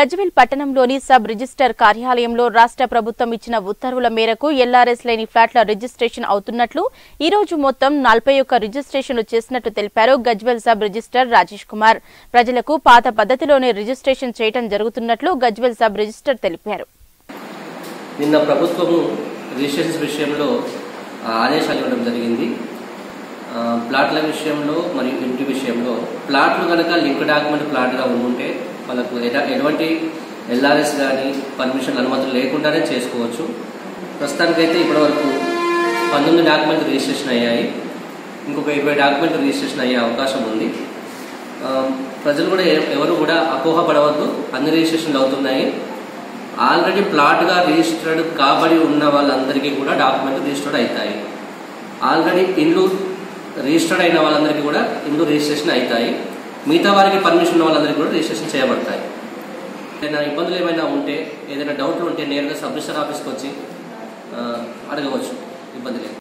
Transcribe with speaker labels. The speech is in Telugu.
Speaker 1: గజ్వెల్ పట్టణంలోని సబ్ రిజిస్టర్ కార్యాలయంలో రాష్ట్ర ప్రభుత్వం ఇచ్చిన ఉత్తర్వుల మేరకు ఎల్ఆర్ఎస్ లేని ఫ్లాట్ల రిజిస్ట్రేషన్ అవుతున్నట్లు ఈ రోజు మొత్తం నలభై ఒక్క రిజిస్ట్రేషన్లు చేసినట్టు తెలిపారు గజ్వెల్ సబ్ రిజిస్టర్ రాజేష్ కుమార్ ప్రజలకు పాత పద్ధతిలోనే రిజిస్ట్రేషన్ చేయడం జరుగుతున్నట్లు గజ్వెల్ సబ్ రిజిస్టర్ తెలిపారు
Speaker 2: నిన్న ప్రభుత్వము రిజిస్ట్రేషన్స్ విషయంలో ఆ, ఆదేశాలు ఇవ్వడం జరిగింది ఆ, ప్లాట్ల విషయంలో మరియు ఇంటి విషయంలో ప్లాట్లు కనుక లింక్ డాక్యుమెంట్ ప్లాట్గా ఉంటే వాళ్ళకు ఎట- ఎటువంటి ఎల్ఆర్ఎస్ కానీ పర్మిషన్ అనుమతులు లేకుండానే చేసుకోవచ్చు ప్రస్తుతానికైతే ఇప్పటివరకు పంతొమ్మిది డాక్యుమెంట్ రిజిస్ట్రేషన్ అయ్యాయి ఇంకొక ఇరవై డాక్యుమెంట్ రిజిస్ట్రేషన్ అయ్యే అవకాశం ఉంది ఆ, ప్రజలు కూడా ఎ- ఎవరు కూడా అపోహపడవద్దు అన్ని రిజిస్ట్రేషన్లు అవుతున్నాయి ఆల్రెడీ ప్లాట్గా రిజిస్టర్డ్ కాబడి ఉన్న వాళ్ళందరికీ కూడా డాక్యుమెంట్ రిజిస్టర్డ్ అవుతాయి ఆల్రెడీ ఇండ్లు రిజిస్టర్డ్ అయిన వాళ్ళందరికీ కూడా ఇండ్లు రిజిస్ట్రేషన్ అవుతాయి మిగతా వారికి పర్మిషన్ ఉన్న వాళ్ళందరికీ కూడా రిజిస్ట్రేషన్ చేయబడతాయి ఏదైనా ఇబ్బందులు ఏమైనా ఉంటే ఏదైనా డౌట్లు ఉంటే నేరుగా సబ్ రిజిస్టర్ ఆఫీస్కి వచ్చి ఆ, అడగవచ్చు ఇబ్బంది లేదు